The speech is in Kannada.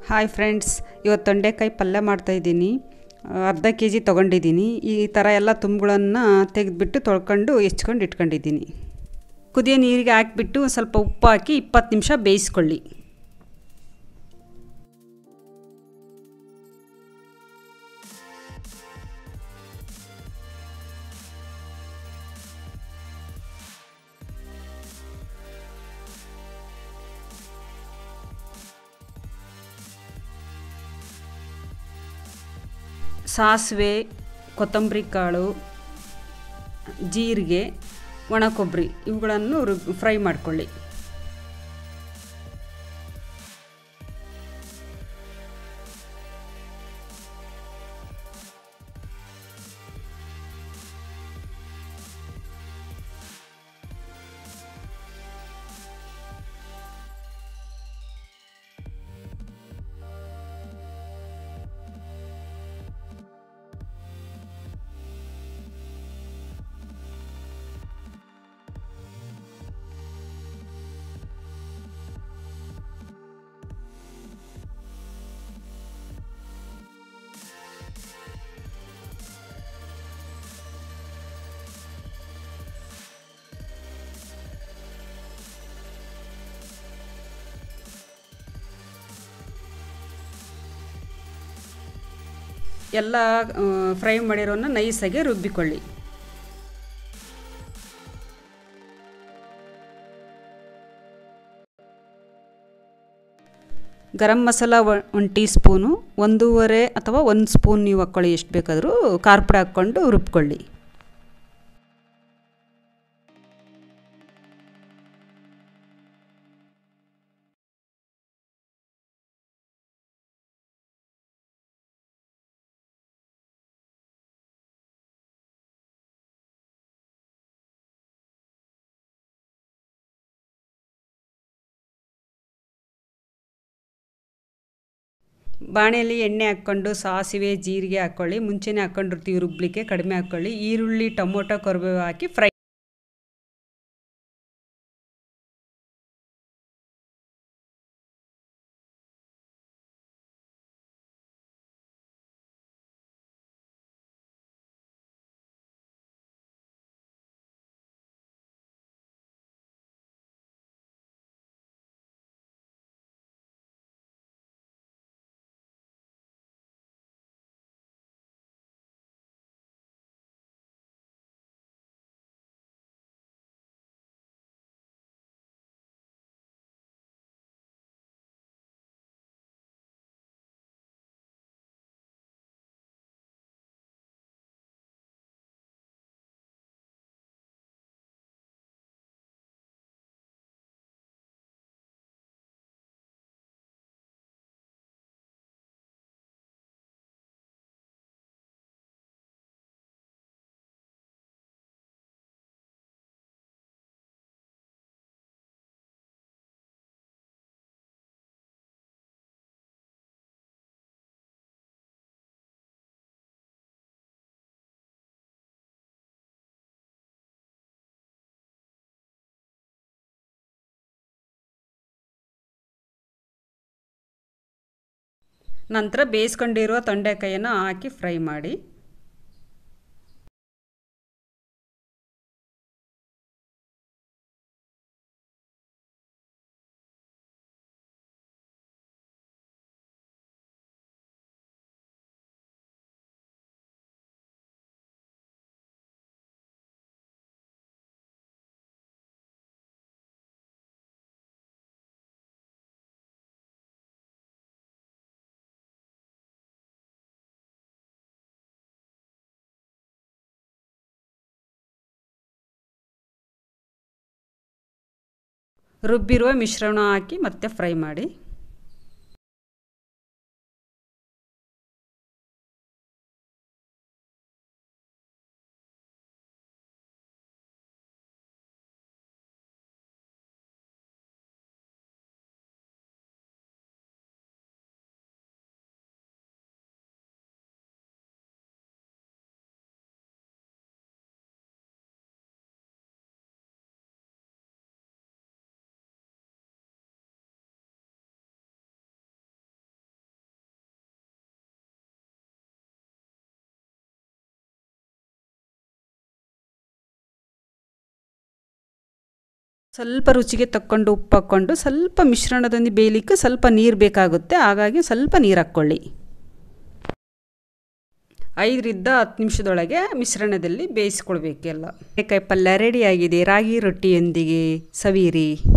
ಹಾಯ್ ಫ್ರೆಂಡ್ಸ್ ಇವತ್ತು ತೊಂಡೆಕಾಯಿ ಪಲ್ಯ ಮಾಡ್ತಾಯಿದ್ದೀನಿ ಅರ್ಧ ಕೆ ಜಿ ತೊಗೊಂಡಿದ್ದೀನಿ ಈ ಥರ ಎಲ್ಲ ತುಂಬುಗಳನ್ನು ತೆಗೆದುಬಿಟ್ಟು ತೊಳ್ಕೊಂಡು ಹೆಚ್ಕೊಂಡು ಇಟ್ಕೊಂಡಿದ್ದೀನಿ ಕುದಿಯೋ ನೀರಿಗೆ ಹಾಕಿಬಿಟ್ಟು ಸ್ವಲ್ಪ ಉಪ್ಪು ಹಾಕಿ ಇಪ್ಪತ್ತು ನಿಮಿಷ ಬೇಯಿಸ್ಕೊಳ್ಳಿ ಸಾಸಿವೆ ಕೊತ್ತಂಬರಿ ಕಾಳು ಜೀರಿಗೆ ಒಣ ಕೊಬ್ಬರಿ ಇವುಗಳನ್ನು ರುಬ್ ಫ್ರೈ ಮಾಡಿಕೊಳ್ಳಿ ಎಲ್ಲ ಫ್ರೈ ಮಾಡಿರೋನ ನೈಸಾಗಿ ರುಬ್ಬಿಕೊಳ್ಳಿ ಗರಂ ಮಸಾಲ ಒಂದು ಟೀ ಸ್ಪೂನು ಒಂದೂವರೆ ಅಥವಾ ಒಂದು ಸ್ಪೂನ್ ನೀವು ಹಾಕ್ಕೊಳ್ಳಿ ಎಷ್ಟು ಬೇಕಾದರೂ ಖಾರ ಪುಡಿ ಹಾಕ್ಕೊಂಡು ರುಬ್ಕೊಳ್ಳಿ ಬಾಣೆಯಲ್ಲಿ ಎಣ್ಣೆ ಹಾಕ್ಕೊಂಡು ಸಾಸಿವೆ ಜೀರಿಗೆ ಹಾಕ್ಕೊಳ್ಳಿ ಮುಂಚೆನೇ ಹಾಕ್ಕೊಂಡಿರ್ತೀವಿ ರುಬ್ಲಿಕ್ಕೆ ಕಡಿಮೆ ಹಾಕ್ಕೊಳ್ಳಿ ಈರುಳ್ಳಿ ಟೊಮೊಟೊ ಕರಿಬೇವು ಹಾಕಿ ಫ್ರೈ ನಂತರ ಬೇಯಿಸ್ಕೊಂಡಿರೋ ತೊಂಡೆಕಾಯಿಯನ್ನು ಹಾಕಿ ಫ್ರೈ ಮಾಡಿ ರುಬ್ಬಿರುವ ಮಿಶ್ರಣ ಹಾಕಿ ಮತ್ತೆ ಫ್ರೈ ಮಾಡಿ ಸ್ವಲ್ಪ ರುಚಿಗೆ ತಕ್ಕೊಂಡು ಉಪ್ಪು ಹಾಕ್ಕೊಂಡು ಸ್ವಲ್ಪ ಮಿಶ್ರಣದೊಂದಿಗೆ ಬೇಯಲಿಕ್ಕೆ ಸ್ವಲ್ಪ ನೀರು ಬೇಕಾಗುತ್ತೆ ಹಾಗಾಗಿ ಸ್ವಲ್ಪ ನೀರು ಹಾಕ್ಕೊಳ್ಳಿ ಐದರಿಂದ ಹತ್ತು ನಿಮಿಷದೊಳಗೆ ಮಿಶ್ರಣದಲ್ಲಿ ಬೇಯಿಸ್ಕೊಳ್ಬೇಕೆಲ್ಲ ಕಾಯಿ ಪಲ್ಯ ರೆಡಿಯಾಗಿದೆ ರಾಗಿ ರೊಟ್ಟಿಯೊಂದಿಗೆ ಸವಿಯಿರಿ